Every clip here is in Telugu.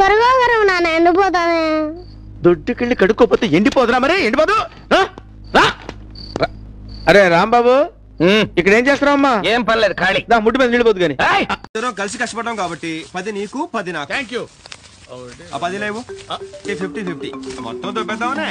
త్వరగా గరవ నాన్న ఎండిపోతానే దొడ్డుకెళ్ళి కడుక్కోపోతే ఎండిపోదురా మరి ఎండిపోదు రా, రా. రా. అరే రాంబాబు ఇక్కడ ఏం చేస్తున్నావమ్మా ఏం పర్లేదు ఖాళీ దా ముడ్డు మీద నిండిపోదు కానీ ఇద్దరం కలిసి కష్టపడ్డాం కాబట్టి పది నీకు పది నాకు థ్యాంక్ యూ ఆ పది లేవు ఫిఫ్టీ ఫిఫ్టీ మొత్తం దొబ్బేద్దామనే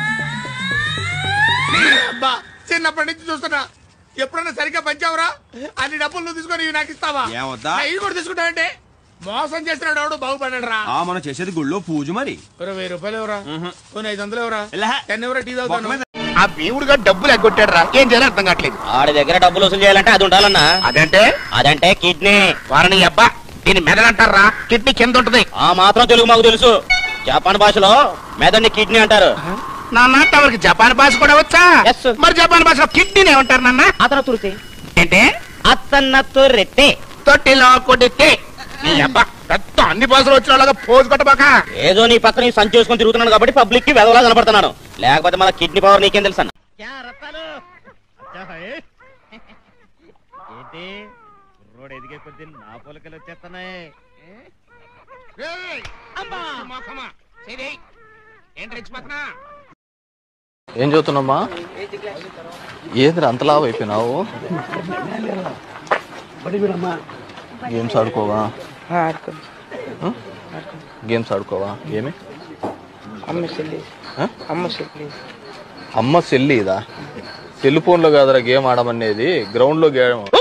అబ్బా చిన్నప్పటి నుంచి చూస్తున్నా ఎప్పుడన్నా సరిగ్గా పంచావురా అన్ని డబ్బులు నువ్వు తీసుకొని ఇవి నాకు ఇస్తావా ఏమొద్దా? నా ఇవి కూడా తీసుకుంటావంటే మోసం చేస్తున్నాడు ఎవడు బాగుపడ్డాడు రా ఆ మనం చేసేది గుళ్ళో పూజ మరి ఒక వెయ్యి రూపాయలు ఎవరా కొన్ని ఐదు వందలు ఎవరా ఇలా. టెన్ ఎవరా టీ మొక్క తాగుతాను మీద ఆ భీముడుగా డబ్బులు ఎగ్గొట్టాడు రా ఏం చేయాలి అర్థం కావట్లేదు ఆడి దగ్గర డబ్బులు వసూలు చేయాలంటే అది ఉండాలన్నా అదంటే అదంటే కిడ్నీ వారిని అబ్బా దీన్ని మెదడంటారా కిడ్నీ కింద ఉంటది ఆ మాత్రం తెలుగు మాకు తెలుసు జపాన్ భాషలో మెదడిని కిడ్నీ అంటారు నాన్న తమరికి జపాన్ భాష కూడా వచ్చా Yes, sir. మరి జపాన్ భాషలో కిడ్నీని ఏమంటారు నాన్న అతను తురిసి ఏంటే అత్తన్న తుర్రెట్టే తొట్టిలో కొడితే నీ అబ్బా పెద్ద అన్ని భాషలు వచ్చిన వాళ్ళగా పోజు కొట్టబాక ఏదో నీ పక్కన ఈ సంచి చేసుకొని తిరుగుతున్నాను కాబట్టి పబ్లిక్ కి వెదవలా కనపడుతున్నాను లేకపోతే మన కిడ్నీ పవర్ నీకేం తెలుసు అన్న ఏంటి రోడ్ ఎదిగే కొద్ది నా పొలకలు వచ్చేస్తున్నాయి ఏంటి రెచ్చిపోతున్నా ఏం చదువుతున్నామ్మా ఏది అంతలా అయిపోయినావు గేమ్స్ ఆడుకోవా ఆ? గేమ్స్ ఆడుకోవా ఏమి ఆ? అమ్మ సెల్లి ఇదా సెల్ ఫోన్ లో కాదరా గేమ్ ఆడమనేది గ్రౌండ్ లో గేమ్